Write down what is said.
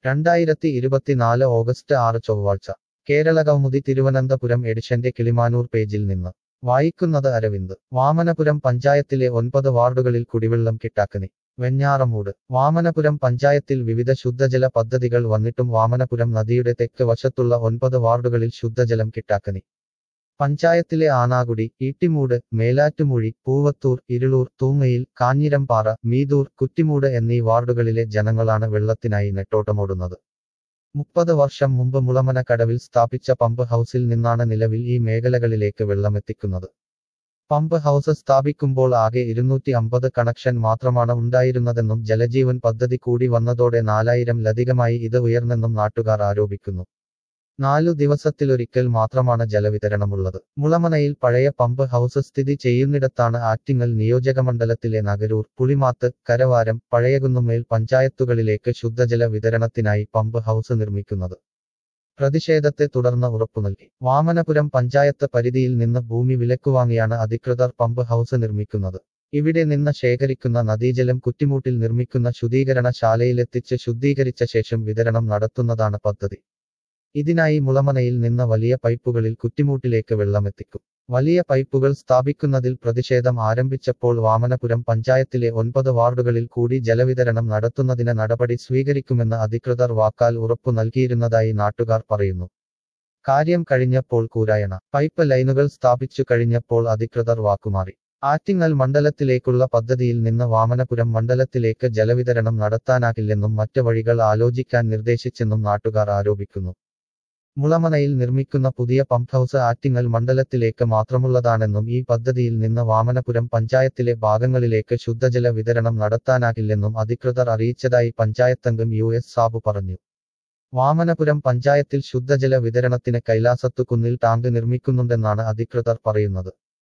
രണ്ടായിരത്തി ഇരുപത്തിനാല് ഓഗസ്റ്റ് ആറ് ചൊവ്വാഴ്ച കേരള കൗമുദി തിരുവനന്തപുരം എഡിഷന്റെ കിളിമാനൂർ പേജിൽ നിന്ന് വായിക്കുന്നത് അരവിന്ദ് വാമനപുരം പഞ്ചായത്തിലെ ഒൻപത് വാർഡുകളിൽ കുടിവെള്ളം കിട്ടാക്കനി വെഞ്ഞാറമൂട് വാമനപുരം പഞ്ചായത്തിൽ വിവിധ ശുദ്ധജല പദ്ധതികൾ വന്നിട്ടും വാമനപുരം നദിയുടെ തെക്ക് വശത്തുള്ള ഒൻപത് വാർഡുകളിൽ ശുദ്ധജലം കിട്ടാക്കനി പഞ്ചായത്തിലെ ആനാകുടി ഈട്ടിമൂട് മേലാറ്റുമൂഴി പൂവത്തൂർ ഇരുളൂർ തൂങ്ങയിൽ കാഞ്ഞിരംപാറ മീതൂർ കുറ്റിമൂട് എന്നീ വാർഡുകളിലെ ജനങ്ങളാണ് വെള്ളത്തിനായി നെട്ടോട്ടമോടുന്നത് മുപ്പത് വർഷം മുമ്പ് മുളമന കടവിൽ സ്ഥാപിച്ച പമ്പ് ഹൗസിൽ നിന്നാണ് നിലവിൽ ഈ മേഖലകളിലേക്ക് വെള്ളമെത്തിക്കുന്നത് പമ്പ് ഹൗസ് സ്ഥാപിക്കുമ്പോൾ ആകെ ഇരുന്നൂറ്റി അമ്പത് കണക്ഷൻ മാത്രമാണ് ഉണ്ടായിരുന്നതെന്നും ജലജീവൻ പദ്ധതി കൂടി വന്നതോടെ നാലായിരം ലധികമായി ഇത് ഉയർന്നെന്നും നാട്ടുകാർ ആരോപിക്കുന്നു നാലു ദിവസത്തിലൊരിക്കൽ മാത്രമാണ് ജലവിതരണമുള്ളത് മുളമനയിൽ പഴയ പമ്പ് ഹൗസ് സ്ഥിതി ചെയ്യുന്നിടത്താണ് ആറ്റിങ്ങൽ നിയോജകമണ്ഡലത്തിലെ നഗരൂർ പുളിമാത്ത് കരവാരം പഴയകുന്നുമേൽ പഞ്ചായത്തുകളിലേക്ക് ശുദ്ധജല വിതരണത്തിനായി പമ്പ് ഹൗസ് നിർമ്മിക്കുന്നത് പ്രതിഷേധത്തെ തുടർന്ന് ഉറപ്പു നൽകി വാമനപുരം പഞ്ചായത്ത് പരിധിയിൽ നിന്ന് ഭൂമി വിലക്കുവാങ്ങിയാണ് അധികൃതർ പമ്പ് ഹൗസ് നിർമ്മിക്കുന്നത് ഇവിടെ നിന്ന് ശേഖരിക്കുന്ന നദീജലം കുറ്റിമൂട്ടിൽ നിർമ്മിക്കുന്ന ശുദ്ധീകരണ ശാലയിലെത്തിച്ച് ശുദ്ധീകരിച്ച ശേഷം വിതരണം നടത്തുന്നതാണ് പദ്ധതി ഇതിനായി മുളമനയിൽ നിന്ന് വലിയ പൈപ്പുകളിൽ കുറ്റിമൂട്ടിലേക്ക് വെള്ളമെത്തിക്കും വലിയ പൈപ്പുകൾ സ്ഥാപിക്കുന്നതിൽ പ്രതിഷേധം ആരംഭിച്ചപ്പോൾ വാമനപുരം പഞ്ചായത്തിലെ ഒൻപത് വാർഡുകളിൽ കൂടി ജലവിതരണം നടത്തുന്നതിന് നടപടി സ്വീകരിക്കുമെന്ന് അധികൃതർ വാക്കാൽ ഉറപ്പു നൽകിയിരുന്നതായി നാട്ടുകാർ പറയുന്നു കാര്യം കഴിഞ്ഞപ്പോൾ കൂരായണ പൈപ്പ് ലൈനുകൾ സ്ഥാപിച്ചു കഴിഞ്ഞപ്പോൾ അധികൃതർ വാക്കുമാറി ആറ്റിങ്ങൽ മണ്ഡലത്തിലേക്കുള്ള പദ്ധതിയിൽ നിന്ന് വാമനപുരം മണ്ഡലത്തിലേക്ക് ജലവിതരണം നടത്താനാകില്ലെന്നും മറ്റ് വഴികൾ ആലോചിക്കാൻ നിർദ്ദേശിച്ചെന്നും നാട്ടുകാർ ആരോപിക്കുന്നു മുളമനയിൽ നിർമ്മിക്കുന്ന പുതിയ പമ്പ് ഹൗസ് ആറ്റിങ്ങൽ മണ്ഡലത്തിലേക്ക് മാത്രമുള്ളതാണെന്നും ഈ പദ്ധതിയിൽ നിന്ന് വാമനപുരം പഞ്ചായത്തിലെ ഭാഗങ്ങളിലേക്ക് ശുദ്ധജല വിതരണം നടത്താനാകില്ലെന്നും അധികൃതർ അറിയിച്ചതായി പഞ്ചായത്തംഗം യു എസ് സാബു പറഞ്ഞു വാമനപുരം പഞ്ചായത്തിൽ ശുദ്ധജല വിതരണത്തിന് കൈലാസത്തു കുന്നിൽ ടാങ്ക് നിർമ്മിക്കുന്നുണ്ടെന്നാണ് അധികൃതർ പറയുന്നത്